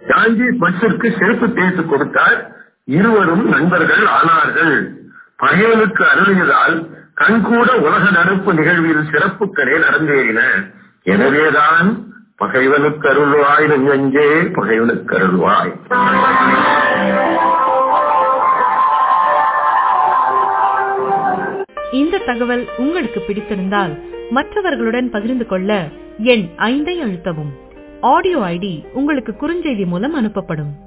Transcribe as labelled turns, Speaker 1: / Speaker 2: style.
Speaker 1: ஜான்ஜி பட்ஸிற்கு செருப்பு தேய்த்து கொடுத்தார் இருவரும் நண்பர்கள் ஆனார்கள் பகைவனுக்கு அருளியதால் கண்கூட உலக நடப்பு நிகழ்வில் சிறப்புகளே நடந்தேறின எனவேதான் பகைவனுக்கு அருள்வாய் நெஞ்சே பகைவனுக்கு அருள்வாய்
Speaker 2: இந்த தகவல் உங்களுக்கு பிடித்திருந்தால் மற்றவர்களுடன் பகிர்ந்து கொள்ள எண் ஐந்தை அழுத்தவும் ஆடியோ ஐடி உங்களுக்கு குறுஞ்செய்தி மூலம் அனுப்பப்படும்